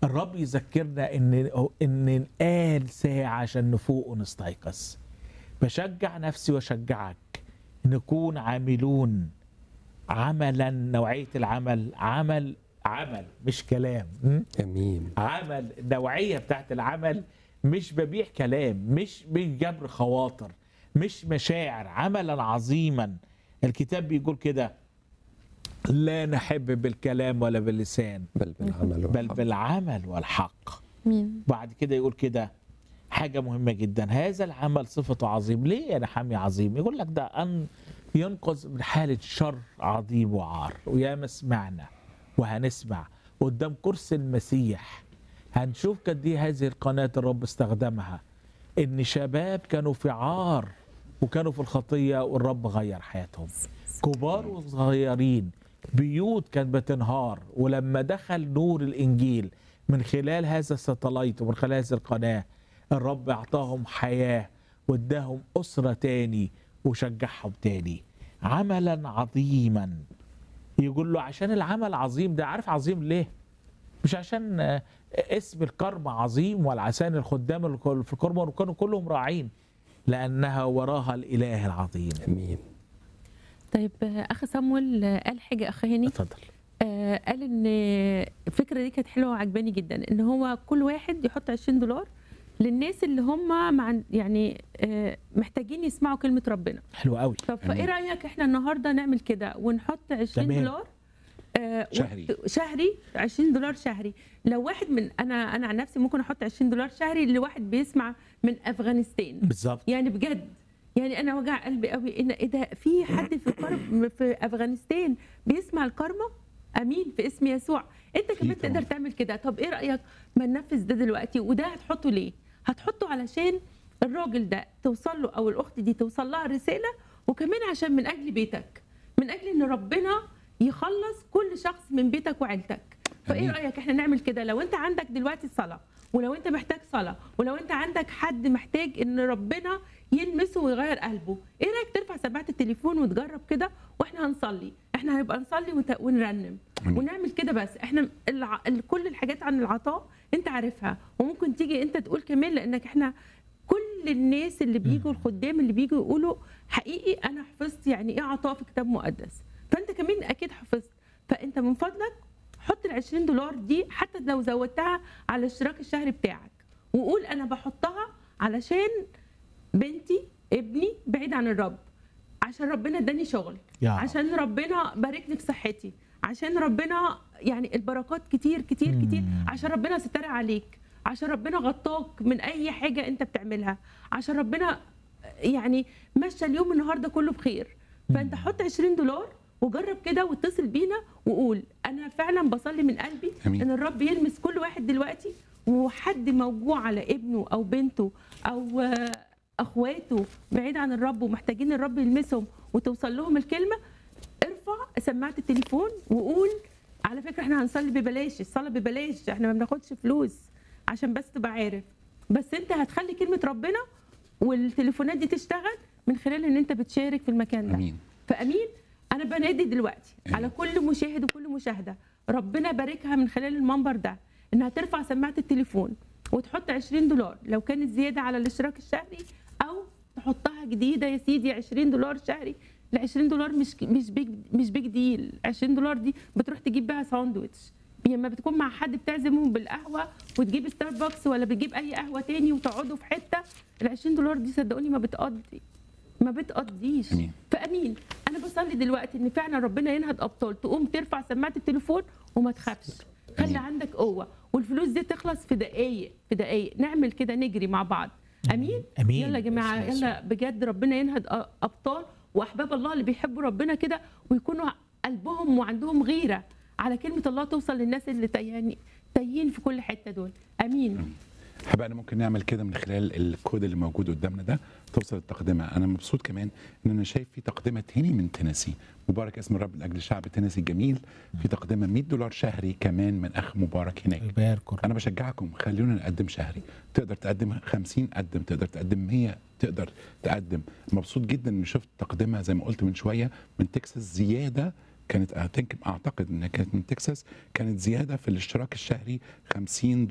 الرب يذكرنا ان ان نقال ساعه عشان نفوق ونستيقظ بشجع نفسي واشجعك نكون عاملون عملا نوعيه العمل عمل عمل مش كلام م? امين عمل النوعيه بتاعت العمل مش ببيع كلام مش بجبر خواطر مش مشاعر عملا عظيما الكتاب بيقول كده لا نحب بالكلام ولا باللسان بل بالعمل بل والحق. بالعمل والحق مين بعد كده يقول كده حاجة مهمة جدا هذا العمل صفته عظيم ليه يا نحامي عظيم يقول لك ده أن ينقذ من حالة شر عظيم وعار وياما سمعنا وهنسمع قدام كرسي المسيح هنشوف قد ايه هذه القناة الرب استخدمها ان شباب كانوا في عار وكانوا في الخطية والرب غير حياتهم كبار وصغيرين بيوت كانت بتنهار ولما دخل نور الانجيل من خلال هذا الساتلايت ومن خلال هذه القناه الرب اعطاهم حياه واداهم اسره تاني وشجعهم تاني عملا عظيما يقول له عشان العمل عظيم ده عارف عظيم ليه؟ مش عشان آه، اسم الكرم عظيم ولا عشان الخدام اللي كل- في الكرم كانوا كلهم راعين لانها وراها الاله العظيم امين طيب آه، اخ صامويل آه، قال حاجه اخ هاني اتفضل آه، قال ان الفكره دي كانت حلوه وعجباني جدا ان هو كل واحد يحط 20 دولار للناس اللي هم مع يعني آه، محتاجين يسمعوا كلمه ربنا حلو قوي طب فايه رايك احنا النهارده نعمل كده ونحط 20 تمام. دولار آه، شهري. وت- شهري 20 دولار شهري لو واحد من انا انا عن نفسي ممكن احط 20 دولار شهري لواحد بيسمع من افغانستان بالظبط يعني بجد يعني انا وجع قلبي قوي ان ايه ده في حد في الكرم في افغانستان بيسمع الكرمه امين في اسم يسوع انت كمان طبعاً. تقدر تعمل كده طب ايه رايك ما ننفذ ده دلوقتي وده هتحطه ليه هتحطه علشان الراجل ده توصل له او الاخت دي توصل لها رساله وكمان عشان من اجل بيتك من اجل ان ربنا يخلص كل شخص من بيتك وعيلتك فايه أمين. رايك احنا نعمل كده لو انت عندك دلوقتي صلاه ولو انت محتاج صلاه ولو انت عندك حد محتاج ان ربنا يلمسه ويغير قلبه ايه رايك ترفع سماعه التليفون وتجرب كده واحنا هنصلي احنا هنبقى نصلي وت- ونرنم أمين. ونعمل كده بس احنا الع... ال- كل الحاجات عن العطاء انت عارفها وممكن تيجي انت تقول كمان لانك احنا كل الناس اللي بيجوا الخدام اللي بيجوا يقولوا حقيقي انا حفظت يعني ايه عطاء في كتاب مقدس فانت كمان اكيد حفظت فانت من فضلك حط ال 20 دولار دي حتى لو زودتها على الاشتراك الشهري بتاعك وقول انا بحطها علشان بنتي ابني بعيد عن الرب عشان ربنا اداني شغل يا عشان ربنا باركني في صحتي عشان ربنا يعني البركات كتير كتير كتير مم. عشان ربنا ستر عليك عشان ربنا غطاك من اي حاجه انت بتعملها عشان ربنا يعني مشى اليوم النهارده كله بخير فانت حط 20 دولار وجرب كده واتصل بينا وقول انا فعلا بصلي من قلبي أمين. ان الرب يلمس كل واحد دلوقتي وحد موجوع على ابنه او بنته او آه، اخواته بعيد عن الرب ومحتاجين الرب يلمسهم وتوصل لهم الكلمه ارفع سماعه التليفون وقول على فكره احنا هنصلي ببلاش الصلاه ببلاش احنا ما بناخدش فلوس عشان بس تبقى عارف بس انت هتخلي كلمه ربنا والتليفونات دي تشتغل من خلال ان انت بتشارك في المكان ده امين فامين انا بنادي دلوقتي أمين. على كل مشاهد وكل مشاهده ربنا باركها من خلال المنبر ده انها ترفع سماعه التليفون وتحط 20 دولار لو كانت زياده على الاشتراك الشهري او تحطها جديده يا سيدي 20 دولار شهري ال 20 دولار مش مش بيج مش بيج ديل 20 دولار دي بتروح تجيب بيها ساندوتش لما بتكون مع حد بتعزمهم بالقهوه وتجيب ستاربكس ولا بتجيب اي قهوه تاني وتقعدوا في حته ال 20 دولار دي صدقوني ما بتقضي ما بتقضيش أمين. فامين انا بصلي دلوقتي ان فعلا ربنا ينهض ابطال تقوم ترفع سماعه التليفون وما تخافش خلي أمين. عندك قوه والفلوس دي تخلص في دقايق في دقايق نعمل كده نجري مع بعض امين امين يلا يا جماعه باسم يلا بجد ربنا ينهض أ- ابطال واحباب الله اللي بيحبوا ربنا كده ويكونوا قلبهم وعندهم غيره على كلمه الله توصل للناس اللي تيهاني تايهين في كل حته دول امين حبايبنا ممكن نعمل كده من خلال الكود اللي موجود قدامنا ده توصل التقدمه انا مبسوط كمان ان انا شايف في تقدمه تاني من تينيسي مبارك اسم الرب لاجل شعب تينيسي الجميل في تقدمه 100 دولار شهري كمان من اخ مبارك هناك يبارك الرب. انا بشجعكم خلونا نقدم شهري تقدر تقدم 50 قدم تقدر تقدم 100 تقدر تقدم مبسوط جدا ان شفت تقدمه زي ما قلت من شويه من تكساس زياده كانت I think اعتقد انها كانت من تكساس كانت زياده في الاشتراك الشهري 50